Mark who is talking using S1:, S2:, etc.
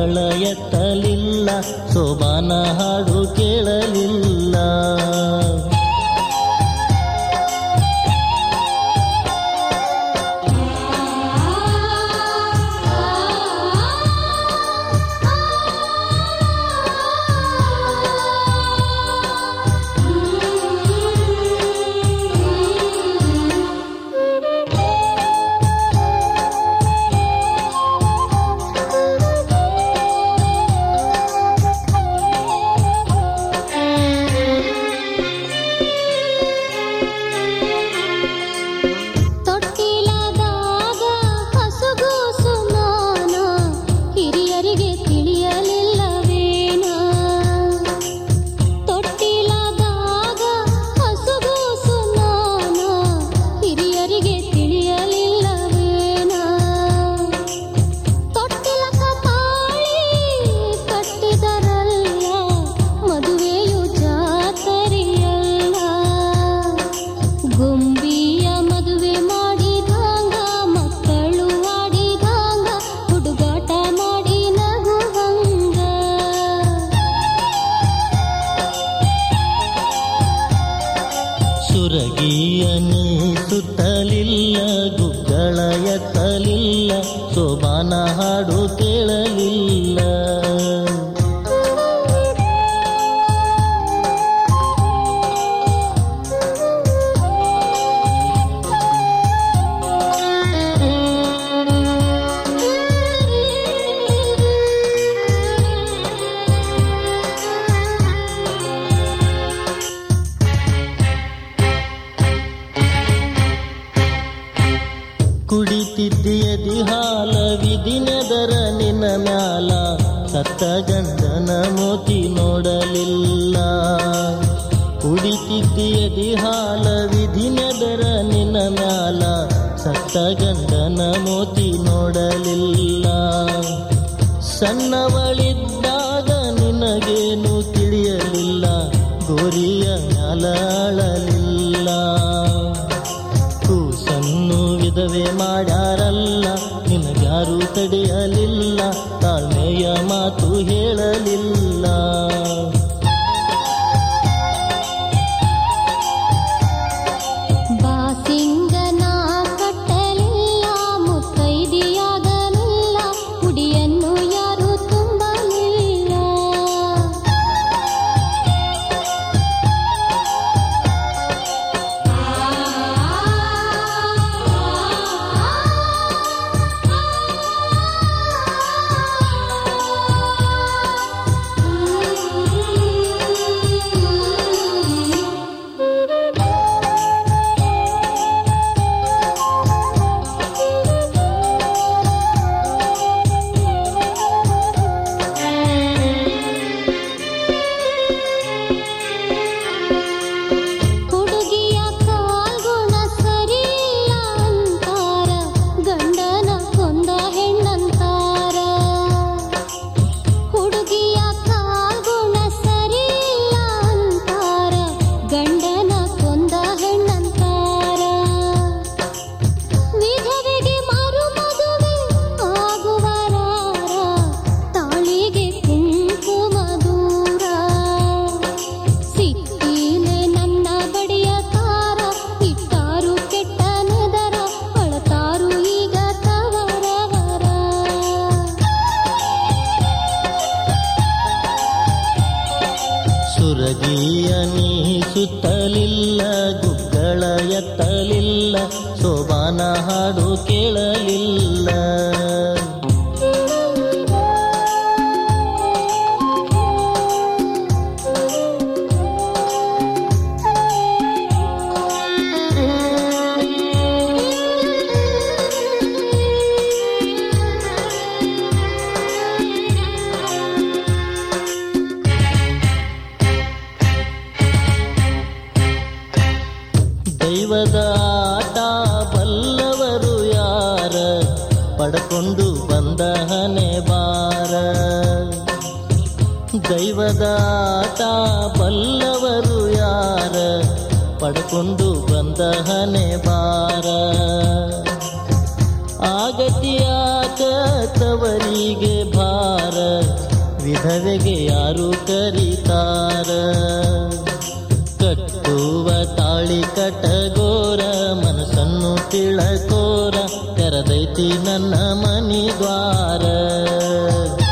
S1: ಗುಗ್ಗಳ ಎತ್ತಲಿಲ್ಲ ಸೋಬಾನ ಹಾಡು ಕೇಳಲಿಲ್ಲ
S2: ತೊಟ್ಟಿಲದಾಗ ಹಸುಗೂಸು ನಾನ ಹಿರಿಯರಿಗೆ ತಿಳಿಯಲಿಲ್ಲವೇನ ತೊಟ್ಟಿಲದಾಗ ಹಸುಗೂಸು ನಾನ ಹಿರಿಯರಿಗೆ ತಿಳಿಯಲಿಲ್ಲವೇನ ತೊಟ್ಟಿಲಕ ತಾಳಿ ಕಟ್ಟಿದರಲ್ಲ ಮದುವೆಯು ಜಾತರಿಯಲ್ಲ ಗುಂಬಿಯ ಮದುವೆ ಮಾಡಿದಾಗ ಮಕ್ಕಳು ಆಡಿದಾಗ ಹುಡುಗಾಟ ಮಾಡಿ ನಗುವಂಗ
S1: ಸುರಗಿಯನಿ ಸುತ್ತಲಿಲ್ಲ ಗುಗ್ಗಳ ಎತ್ತಲಿಲ್ಲ ಸೋಬಾನ ಹಾಡು ಕೇಳಲಿಲ್ಲ ಕುಡಿತಿದ್ದೀಯದಿ ಹಾಲ ವಿಧಿನೆದರ ನಿನ್ನ ಮ್ಯಾಲ ಸತ್ತ ಗಂಡನ ಮೋತಿ ನೋಡಲಿಲ್ಲ ಕುಡಿತಿದ್ದೀಯದಿ ಹಾಲ ವಿಧಿನೆದರ ನಿನ್ನ ಮ್ಯಾಲ ಸತ್ತ ಗಂಡನ ಮೋತಿ ನೋಡಲಿಲ್ಲ ಸಣ್ಣವಳಿದ್ದಾಗ ನಿನಗೇನು ತಿಳಿಯಲಿಲ್ಲ ಗೋರಿಯ ಮ್ಯಾಲ ಅಳಲಿಲ್ಲ ಕೂಸನ್ನು ವಿಧವೆ ಮಾಡ್ಯಾರಲ್ಲ ನಿನಗ್ಯಾರು ತಡೆಯಲಿಲ್ಲ ತಾಳ್ಮೆಯ ಮಾತು ಹೇಳಲಿಲ್ಲ
S2: ಬಾಸಿಂಗನ ಕಟ್ಟಲಿಲ್ಲ ಮುತ್ತೈದಿಯಾಗಲಿಲ್ಲ ಕುಡಿಯನ್ನು ಯಾರು ತುಂಬಲಿಲ್ಲ ಹುಡುಗಿಯ ಕಾಲ್ಗುಣ ಸರಿಯಿಲ್ಲ ಅಂತಾರ ಗಂಡನ ಕೊಂದ ಹೆಣ್ಣಂತಾರ ಹುಡುಗಿಯ ಕಾಲ್ಗುಣ ಸರಿಯಿಲ್ಲ ಅಂತಾರ ಗಂಡನ ಕೊಂದ ಹೆಣ್ಣಂತಾರ ವಿಧವೆಗೆ ಮರು ಮದುವೆ ಆಗುವರಾರ ತಾಳಿಗೆ ಕುಂಕುಮ ದೂರ ಸಿಕ್ಕಿಲೆ ನನ್ನ ಬಡಿಯ ತಾರ ಇಟ್ಟಾರು ಕೆಟ್ಟ ನೆದರ ಅಳತಾರು ಈಗ ತವರವರ
S1: ಸುರಗಿಯ ನೀ ಸುತ್ತಲಿಲ್ಲ ಗುಗ್ಗಳ ಎತ್ತಲಿಲ್ಲ ಸೋಬಾನ ಹಾಡು ಕೇಳಲಿಲ್ಲ ದೈವದ ಆಟ ಬಲ್ಲವರು ಯಾರ ಪಡ್ಕೊಂಡು ಬಂದ ಹನೆ ಬಾರ ದೈವದ ಆಟ ಬಲ್ಲವರು ಯಾರ ಪಡ್ಕೊಂಡು ಬಂದ ಹನೆ ಬಾರ ಆಗತಿಯಾಕ ತವರಿಗೆ ಭಾರ ವಿಧವೆಗೆ ಯಾರು ಕರೀತಾರ ಕಟ್ಟುವ ತಾಳಿ ಕಟಗೋರ ಮನಸ್ಸನ್ನು ತಿಳಕೋರ ತೆರದೈತಿ ನನ್ನ ಮನಿ ದ್ವಾರ